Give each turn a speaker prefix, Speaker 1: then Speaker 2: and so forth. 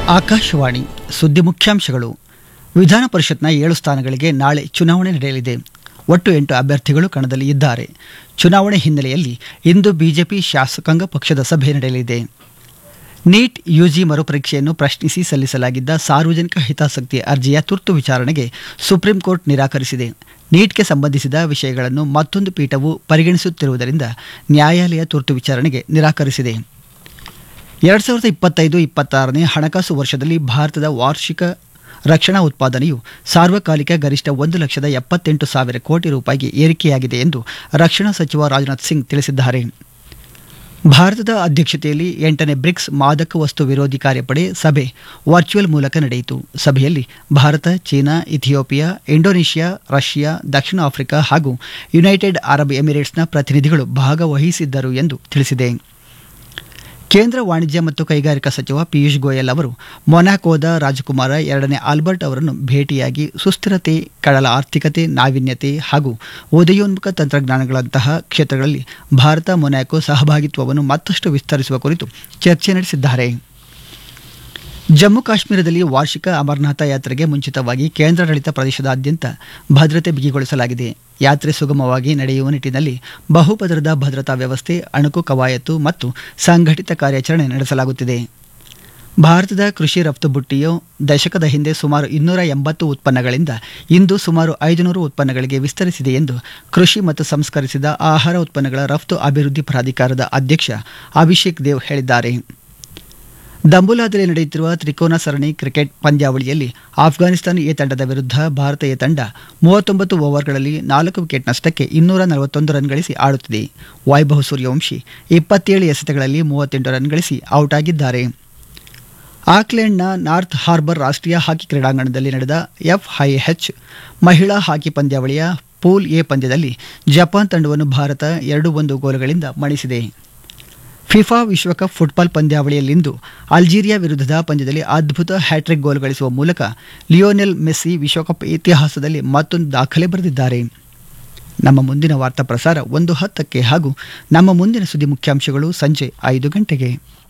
Speaker 1: ಆಕಾಶವಾಣಿ ಸುದ್ದಿ ಮುಖ್ಯಾಂಶಗಳು ವಿಧಾನ ಪರಿಷತ್ನ ಏಳು ಸ್ಥಾನಗಳಿಗೆ ನಾಳೆ ಚುನಾವಣೆ ನಡೆಯಲಿದೆ ಒಟ್ಟು ಎಂಟು ಅಭ್ಯರ್ಥಿಗಳು ಕಣದಲ್ಲಿ ಇದ್ದಾರೆ ಚುನಾವಣೆ ಹಿನ್ನೆಲೆಯಲ್ಲಿ ಇಂದು ಬಿಜೆಪಿ ಶಾಸಕಾಂಗ ಪಕ್ಷದ ಸಭೆ ನಡೆಯಲಿದೆ ನೀಟ್ ಯುಜಿ ಮರುಪರೀಕ್ಷೆಯನ್ನು ಪ್ರಶ್ನಿಸಿ ಸಲ್ಲಿಸಲಾಗಿದ್ದ ಸಾರ್ವಜನಿಕ ಹಿತಾಸಕ್ತಿ ಅರ್ಜಿಯ ತುರ್ತು ವಿಚಾರಣೆಗೆ ಸುಪ್ರೀಂ ಕೋರ್ಟ್ ನಿರಾಕರಿಸಿದೆ ನೀಟ್ಗೆ ಸಂಬಂಧಿಸಿದ ವಿಷಯಗಳನ್ನು ಮತ್ತೊಂದು ಪೀಠವು ಪರಿಗಣಿಸುತ್ತಿರುವುದರಿಂದ ನ್ಯಾಯಾಲಯ ತುರ್ತು ವಿಚಾರಣೆಗೆ ನಿರಾಕರಿಸಿದೆ ಎರಡು ಸಾವಿರದ ಇಪ್ಪತ್ತೈದು ಇಪ್ಪತ್ತಾರನೇ ಹಣಕಾಸು ವರ್ಷದಲ್ಲಿ ಭಾರತದ ವಾರ್ಷಿಕ ರಕ್ಷಣಾ ಉತ್ಪಾದನೆಯು ಸಾರ್ವಕಾಲಿಕ ಗರಿಷ್ಠ ಒಂದು ಲಕ್ಷದ ಎಪ್ಪತ್ತೆಂಟು ಸಾವಿರ ಕೋಟಿ ರೂಪಾಯಿಗೆ ಏರಿಕೆಯಾಗಿದೆ ಎಂದು ರಕ್ಷಣಾ ಸಚಿವ ರಾಜನಾಥ್ ಸಿಂಗ್ ತಿಳಿಸಿದ್ದಾರೆ ಭಾರತದ ಅಧ್ಯಕ್ಷತೆಯಲ್ಲಿ ಎಂಟನೇ ಬ್ರಿಕ್ಸ್ ಮಾದಕ ವಸ್ತು ವಿರೋಧಿ ಕಾರ್ಯಪಡೆ ಸಭೆ ವರ್ಚುವಲ್ ಮೂಲಕ ನಡೆಯಿತು ಸಭೆಯಲ್ಲಿ Bharat China Ethiopia Indonesia Russia ದಕ್ಷಿಣ ಆಫ್ರಿಕಾ ಹಾಗೂ ಯುನೈಟೆಡ್ ಅರಬ್ ಎಮಿರೇಟ್ಸ್ನ ಪ್ರತಿನಿಧಿಗಳು ಭಾಗವಹಿಸಿದ್ದರು ಎಂದು ತಿಳಿಸಿದೆ ಕೇಂದ್ರ ವಾಣಿಜ್ಯ ಮತ್ತು ಕೈಗಾರಿಕಾ ಸಚಿವ ಪಿಯೂಷ್ ಗೋಯಲ್ ಅವರು ಮೊನಾಕೋದ ರಾಜಕುಮಾರ ಎರಡನೇ ಆಲ್ಬರ್ಟ್ ಅವರನ್ನು ಭೇಟಿಯಾಗಿ ಸುಸ್ಥಿರತೆ ಕಡಲ ಆರ್ಥಿಕತೆ ನಾವೀನ್ಯತೆ ಹಾಗೂ ಉದಯೋನ್ಮುಖ ತಂತ್ರಜ್ಞಾನಗಳಂತಹ ಕ್ಷೇತ್ರಗಳಲ್ಲಿ ಭಾರತ ಮೊನಾಕೋ ಸಹಭಾಗಿತ್ವವನ್ನು ಮತ್ತಷ್ಟು ವಿಸ್ತರಿಸುವ ಕುರಿತು ಚರ್ಚೆ ನಡೆಸಿದ್ದಾರೆ ಜಮ್ಮು ಕಾಶ್ಮೀರದಲ್ಲಿ ವಾರ್ಷಿಕ ಅಮರನಾಥ ಯಾತ್ರೆಗೆ ಮುಂಚಿತವಾಗಿ ಕೇಂದ್ರಾಡಳಿತ ಪ್ರದೇಶದಾದ್ಯಂತ ಭದ್ರತೆ ಬಿಗಿಗೊಳಿಸಲಾಗಿದೆ ಯಾತ್ರೆ ಸುಗಮವಾಗಿ ನಡೆಯುವ ನಿಟ್ಟಿನಲ್ಲಿ ಬಹುಪದರದ ಭದ್ರತಾ ವ್ಯವಸ್ಥೆ ಅಣುಕು ಕವಾಯತು ಮತ್ತು ಸಂಘಟಿತ ಕಾರ್ಯಾಚರಣೆ ನಡೆಸಲಾಗುತ್ತಿದೆ ಭಾರತದ ಕೃಷಿ ರಫ್ತು ಬುಟ್ಟಿಯು ದಶಕದ ಹಿಂದೆ ಸುಮಾರು ಇನ್ನೂರ ಎಂಬತ್ತು ಉತ್ಪನ್ನಗಳಿಂದ ಇಂದು ಸುಮಾರು ಐದುನೂರು ಉತ್ಪನ್ನಗಳಿಗೆ ವಿಸ್ತರಿಸಿದೆ ಎಂದು ಕೃಷಿ ಮತ್ತು ಸಂಸ್ಕರಿಸಿದ ಆಹಾರ ಉತ್ಪನ್ನಗಳ ರಫ್ತು ಅಭಿವೃದ್ಧಿ ಪ್ರಾಧಿಕಾರದ ಅಧ್ಯಕ್ಷ ಅಭಿಷೇಕ್ ದೇವ್ ಹೇಳಿದ್ದಾರೆ ದಂಬುಲಾದಲ್ಲಿ ನಡೆಯುತ್ತಿರುವ ತ್ರಿಕೋನ ಸರಣಿ ಕ್ರಿಕೆಟ್ ಪಂದ್ಯಾವಳಿಯಲ್ಲಿ ಆಫ್ಘಾನಿಸ್ತಾನ ಎ ತಂಡದ ವಿರುದ್ಧ ಭಾರತ ಎ ತಂಡ ಮೂವತ್ತೊಂಬತ್ತು ಓವರ್ಗಳಲ್ಲಿ ನಾಲ್ಕು ವಿಕೆಟ್ ನಷ್ಟಕ್ಕೆ ಇನ್ನೂರ ನಲವತ್ತೊಂದು ರನ್ ಗಳಿಸಿ ಆಡುತ್ತಿದೆ ವೈಭವ್ ಸೂರ್ಯವಂಶಿ ಇಪ್ಪತ್ತೇಳು ಎಸೆತಗಳಲ್ಲಿ ಮೂವತ್ತೆಂಟು ರನ್ ಗಳಿಸಿ ಔಟ್ ಆಗಿದ್ದಾರೆ ಆಕ್ಲೆಂಡ್ನ ನಾರ್ತ್ ಹಾರ್ಬರ್ ರಾಷ್ಟ್ರೀಯ ಹಾಕಿ ಕ್ರೀಡಾಂಗಣದಲ್ಲಿ ನಡೆದ ಎಫ್ಐಎಚ್ ಮಹಿಳಾ ಹಾಕಿ ಪಂದ್ಯಾವಳಿಯ ಪೂಲ್ ಎ ಪಂದ್ಯದಲ್ಲಿ ಜಪಾನ್ ತಂಡವನ್ನು ಭಾರತ ಎರಡು ಒಂದು ಗೋಲುಗಳಿಂದ ಮಣಿಸಿದೆ ಫಿಫಾ ವಿಶ್ವಕಪ್ ಫುಟ್ಬಾಲ್ ಪಂದ್ಯಾವಳಿಯಲ್ಲಿಂದು ಅಲ್ಜೀರಿಯಾ ವಿರುದ್ಧದ ಪಂದ್ಯದಲ್ಲಿ ಅದ್ಭುತ ಹ್ಯಾಟ್ರಿಕ್ ಗೋಲ್ ಗಳಿಸುವ ಮೂಲಕ ಲಿಯೋನೆಲ್ ಮೆಸ್ಸಿ ವಿಶ್ವಕಪ್ ಇತಿಹಾಸದಲ್ಲಿ ಮತ್ತೊಂದು ದಾಖಲೆ ಬರೆದಿದ್ದಾರೆ ನಮ್ಮ ಮುಂದಿನ ವಾರ್ತಾ ಪ್ರಸಾರ ಒಂದು ಹತ್ತಕ್ಕೆ ಹಾಗೂ ನಮ್ಮ ಮುಂದಿನ ಸುದ್ದಿ ಮುಖ್ಯಾಂಶಗಳು ಸಂಜೆ ಐದು ಗಂಟೆಗೆ